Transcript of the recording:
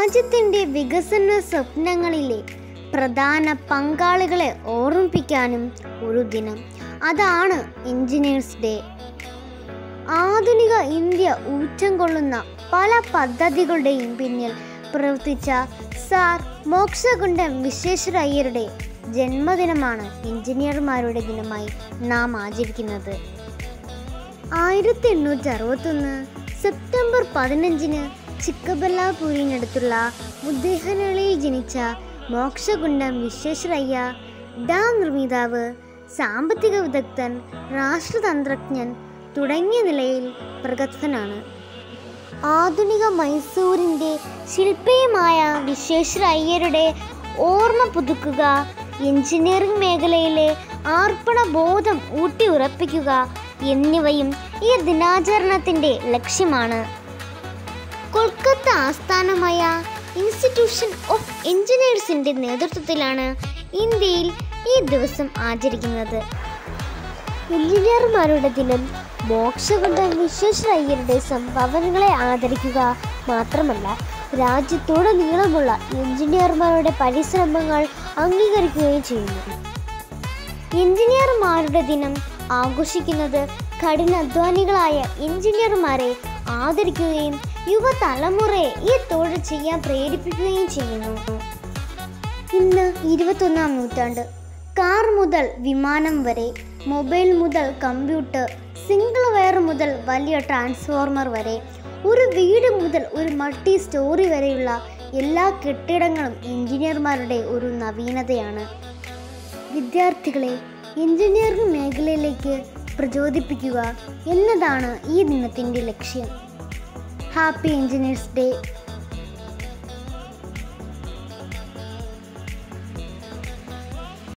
രാജ്യത്തിൻ്റെ വികസന സ്വപ്നങ്ങളിലെ പ്രധാന പങ്കാളികളെ ഓർമ്മിപ്പിക്കാനും ഒരു ദിനം അതാണ് എഞ്ചിനീയേഴ്സ് ഡേ ആധുനിക ഇന്ത്യ ഊറ്റം കൊള്ളുന്ന പല പദ്ധതികളുടെയും പിന്നിൽ പ്രവർത്തിച്ച സാർ മോക്ഷകുണ്ടം വിശ്വേശ്വരയ്യരുടെ ജന്മദിനമാണ് എഞ്ചിനീയർമാരുടെ ദിനമായി നാം ആചരിക്കുന്നത് ആയിരത്തി എണ്ണൂറ്റി അറുപത്തൊന്ന് സെപ്റ്റംബർ പതിനഞ്ചിന് ചിക്കബല്ലാപൂരിനടുത്തുള്ള മുദ്ദേഹനളിയിൽ ജനിച്ച മോക്ഷകുണ്ടം വിശ്വേശ്വരയ്യ ഡാം നിർമ്മിതാവ് സാമ്പത്തിക വിദഗ്ധൻ രാഷ്ട്രതന്ത്രജ്ഞൻ തുടങ്ങിയ നിലയിൽ പ്രഗത്ഭനാണ് ആധുനിക മൈസൂരിൻ്റെ ശില്പിയുമായ വിശ്വേശ്വര അയ്യരുടെ ഓർമ്മ പുതുക്കുക എഞ്ചിനീയറിംഗ് മേഖലയിലെ ആർപ്പണ ബോധം ഊട്ടിയുറപ്പിക്കുക എന്നിവയും ഈ ദിനാചരണത്തിൻ്റെ ലക്ഷ്യമാണ് കൊൽക്കത്ത ആസ്ഥാനമായ ഇൻസ്റ്റിറ്റ്യൂഷൻ ഓഫ് എഞ്ചിനീയേഴ്സിൻ്റെ നേതൃത്വത്തിലാണ് ഇന്ത്യയിൽ ഈ ദിവസം ആചരിക്കുന്നത് എഞ്ചിനീയർമാരുടെ ദിനം മോക്ഷകൊണ്ട വിശ്വേശ്വരയ്യരുടെ സംഭാവനകളെ ആദരിക്കുക മാത്രമല്ല രാജ്യത്തുടനീളമുള്ള എഞ്ചിനീയർമാരുടെ പരിശ്രമങ്ങൾ അംഗീകരിക്കുകയും ചെയ്യുന്നു എഞ്ചിനീയർമാരുടെ ദിനം ആഘോഷിക്കുന്നത് കഠിനാധ്വാനികളായ എഞ്ചിനീയർമാരെ ആദരിക്കുകയും യുവതലമുറയെ ഈ തൊഴിൽ ചെയ്യാൻ പ്രേരിപ്പിക്കുകയും ചെയ്യുന്നു ഇന്ന് ഇരുപത്തൊന്നാം നൂറ്റാണ്ട് കാർ മുതൽ വിമാനം വരെ മൊബൈൽ മുതൽ കമ്പ്യൂട്ടർ സിംഗിൾ വയർ മുതൽ വലിയ ട്രാൻസ്ഫോർമർ വരെ ഒരു വീട് മുതൽ ഒരു മൾട്ടി സ്റ്റോറി വരെയുള്ള എല്ലാ കെട്ടിടങ്ങളും എഞ്ചിനീയർമാരുടെ ഒരു നവീനതയാണ് വിദ്യാർത്ഥികളെ എഞ്ചിനീയറിംഗ് മേഖലയിലേക്ക് പ്രചോദിപ്പിക്കുക എന്നതാണ് ഈ ദിനത്തിൻ്റെ ലക്ഷ്യം ഹാപ്പി എഞ്ചിനീയേഴ്സ് ഡേ